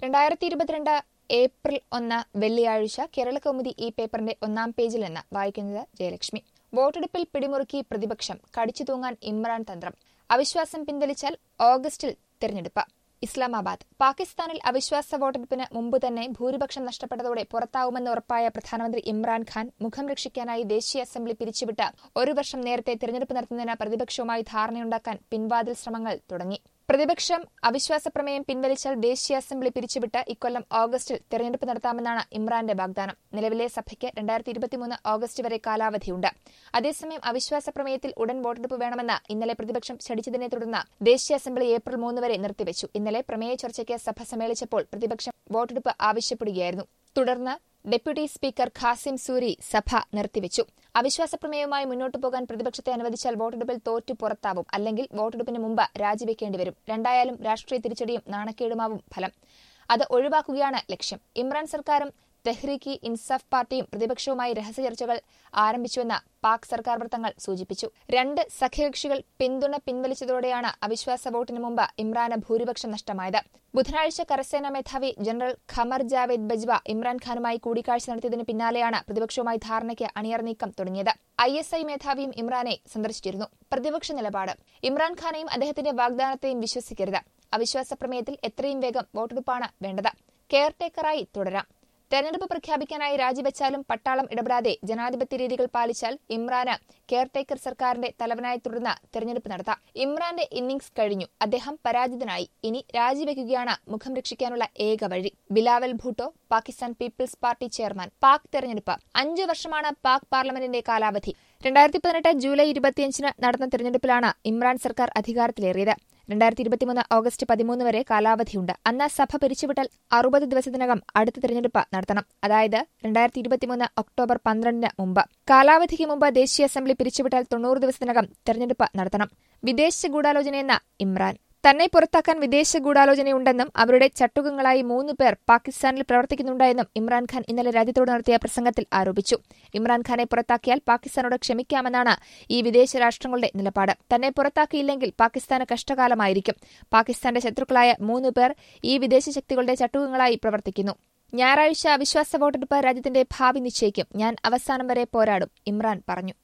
രണ്ടായിരത്തി ഇരുപത്തിരണ്ട് ഏപ്രിൽ ഒന്ന് വെള്ളിയാഴ്ച കേരളകൗമുദി ഈ പേപ്പറിന്റെ ഒന്നാം പേജിൽ നിന്ന് വായിക്കുന്നത് ജയലക്ഷ്മി വോട്ടെടുപ്പിൽ പിടിമുറുക്കി പ്രതിപക്ഷം കടിച്ചു തൂങ്ങാൻ ഇമ്രാൻ തന്ത്രം അവിശ്വാസം പിൻവലിച്ചാൽ ഓഗസ്റ്റിൽ തിരഞ്ഞെടുപ്പ് ഇസ്ലാമാബാദ് പാകിസ്ഥാനിൽ അവിശ്വാസ വോട്ടെടുപ്പിന് മുമ്പ് തന്നെ ഭൂരിപക്ഷം നഷ്ടപ്പെട്ടതോടെ പുറത്താവുമെന്ന് ഉറപ്പായ പ്രധാനമന്ത്രി ഇമ്രാൻഖാൻ മുഖം രക്ഷിക്കാനായി ദേശീയ അസംബ്ലി പിരിച്ചുവിട്ട് ഒരു വർഷം നേരത്തെ തിരഞ്ഞെടുപ്പ് നടത്തുന്നതിന് പ്രതിപക്ഷവുമായി ധാരണയുണ്ടാക്കാൻ പിൻവാതിൽ ശ്രമങ്ങൾ തുടങ്ങി പ്രതിപക്ഷം അവിശ്വാസ പ്രമേയം പിൻവലിച്ചാൽ ദേശീയ അസംബ്ലി പിരിച്ചുവിട്ട് ഇക്കൊല്ലം ഓഗസ്റ്റിൽ തെരഞ്ഞെടുപ്പ് നടത്താമെന്നാണ് ഇമ്രാന്റെ വാഗ്ദാനം നിലവിലെ സഭയ്ക്ക് രണ്ടായിരത്തി ഇരുപത്തിമൂന്ന് ഓഗസ്റ്റ് വരെ കാലാവധിയുണ്ട് അതേസമയം അവിശ്വാസ പ്രമേയത്തിൽ ഉടൻ വോട്ടെടുപ്പ് വേണമെന്ന് ഇന്നലെ പ്രതിപക്ഷം ശഠിച്ചതിനെ തുടർന്ന് ദേശീയ അസംബ്ലി ഏപ്രിൽ മൂന്ന് വരെ നിർത്തിവച്ചു ഇന്നലെ പ്രമേയ ചർച്ചയ്ക്ക് സഭ സമ്മേളിച്ചപ്പോൾ പ്രതിപക്ഷം വോട്ടെടുപ്പ് ആവശ്യപ്പെടുകയായിരുന്നു തുടർന്ന് ഡെപ്യൂട്ടി സ്പീക്കർ ഖാസിം സൂരി സഭ നിർത്തിവച്ചു അവിശ്വാസ പ്രമേയവുമായി മുന്നോട്ടു പോകാൻ പ്രതിപക്ഷത്തെ അനുവദിച്ചാൽ വോട്ടെടുപ്പിൽ തോറ്റു പുറത്താവും അല്ലെങ്കിൽ വോട്ടെടുപ്പിന് മുമ്പ് രാജിവെക്കേണ്ടി വരും രണ്ടായാലും രാഷ്ട്രീയ തിരിച്ചടിയും നാണക്കേടുമാവും ഫലം അത് ഒഴിവാക്കുകയാണ് ലക്ഷ്യം ഇമ്രാൻ സർക്കാരും തെഹ്രീക്ക് ഇൻസാഫ് പാർട്ടിയും പ്രതിപക്ഷവുമായി രഹസ്യ ചർച്ചകൾ ആരംഭിച്ചുവെന്ന് പാക് സർക്കാർ വൃത്തങ്ങൾ സൂചിപ്പിച്ചു രണ്ട് സഖ്യകക്ഷികൾ പിന്തുണ പിൻവലിച്ചതോടെയാണ് അവിശ്വാസ വോട്ടിന് മുമ്പ് ഇമ്രാന് ഭൂരിപക്ഷം നഷ്ടമായത് ബുധനാഴ്ച കരസേനാ മേധാവി ജനറൽ ഖമർ ജാവേദ് ബജ്വ ഇമ്രാൻഖാനുമായി കൂടിക്കാഴ്ച നടത്തിയതിന് പിന്നാലെയാണ് പ്രതിപക്ഷവുമായി ധാരണയ്ക്ക് അണിയർ നീക്കം തുടങ്ങിയത് ഐ എസ് ഐ മേധാവിയും ഇമ്രാനെ സന്ദർശിച്ചിരുന്നു പ്രതിപക്ഷ നിലപാട് ഇമ്രാൻഖാനെയും അദ്ദേഹത്തിന്റെ വാഗ്ദാനത്തെയും വിശ്വസിക്കരുത് അവിശ്വാസ പ്രമേയത്തിൽ എത്രയും വേഗം വോട്ടെടുപ്പാണ് വേണ്ടത് കെയർടേക്കറായി തുടരാം തെരഞ്ഞെടുപ്പ് പ്രഖ്യാപിക്കാനായി രാജിവെച്ചാലും പട്ടാളം ഇടപെടാതെ ജനാധിപത്യ രീതികൾ പാലിച്ചാൽ ഇമ്രാന് കെയർടേക്കർ സർക്കാരിന്റെ തലവനായി തുടർന്ന് തെരഞ്ഞെടുപ്പ് നടത്താം ഇമ്രാന്റെ ഇന്നിംഗ്സ് കഴിഞ്ഞു അദ്ദേഹം പരാജിതനായി ഇനി രാജിവെക്കുകയാണ് മുഖം രക്ഷിക്കാനുള്ള ഏക വഴി Bilawal Bhutto Pakistan peoples party chairman Pak തെരഞ്ഞെടുപ്പ് അഞ്ചു വർഷമാണ് പാക് പാർലമെന്റിന്റെ കാലാവധി രണ്ടായിരത്തി പതിനെട്ട് ജൂലൈ ഇരുപത്തിയഞ്ചിന് നടന്ന തെരഞ്ഞെടുപ്പിലാണ് ഇമ്രാൻ സർക്കാർ അധികാരത്തിലേറിയത് രണ്ടായിരത്തി ഇരുപത്തിമൂന്ന് ഓഗസ്റ്റ് പതിമൂന്ന് വരെ കാലാവധിയുണ്ട് അന്ന് സഭ പിരിച്ചുവിട്ടാൽ അറുപത് ദിവസത്തിനകം അടുത്ത തെരഞ്ഞെടുപ്പ് നടത്തണം അതായത് രണ്ടായിരത്തി ഇരുപത്തിമൂന്ന് ഒക്ടോബർ പന്ത്രണ്ടിന് മുമ്പ് കാലാവധിക്ക് മുമ്പ് ദേശീയ അസംബ്ലി പിരിച്ചുവിട്ടാൽ തൊണ്ണൂറ് ദിവസത്തിനകം തെരഞ്ഞെടുപ്പ് നടത്തണം വിദേശ ഗൂഢാലോചനയെന്ന ഇമ്രാൻ തന്നെ പുറത്താക്കാൻ വിദേശ ഗൂഢാലോചനയുണ്ടെന്നും അവരുടെ ചട്ടുകങ്ങളായി മൂന്ന് പേർ പാകിസ്ഥാനിൽ പ്രവർത്തിക്കുന്നുണ്ടെന്നും ഇമ്രാൻഖാൻ ഇന്നലെ രാജ്യത്തോട് നടത്തിയ പ്രസംഗത്തിൽ ആരോപിച്ചു ഇമ്രാൻഖാനെ പുറത്താക്കിയാൽ പാകിസ്ഥാനോട് ക്ഷമിക്കാമെന്നാണ് ഈ വിദേശ രാഷ്ട്രങ്ങളുടെ നിലപാട് തന്നെ പുറത്താക്കിയില്ലെങ്കിൽ പാകിസ്ഥാന് കഷ്ടകാലമായിരിക്കും പാകിസ്ഥാന്റെ ശത്രുക്കളായ മൂന്ന് പേർ ഈ വിദേശ ശക്തികളുടെ ചട്ടുകങ്ങളായി പ്രവർത്തിക്കുന്നു ഞായറാഴ്ച അവിശ്വാസ വോട്ടെടുപ്പ് രാജ്യത്തിന്റെ ഭാവി നിശ്ചയിക്കും ഞാൻ അവസാനം വരെ പോരാടും ഇമ്രാൻ പറഞ്ഞു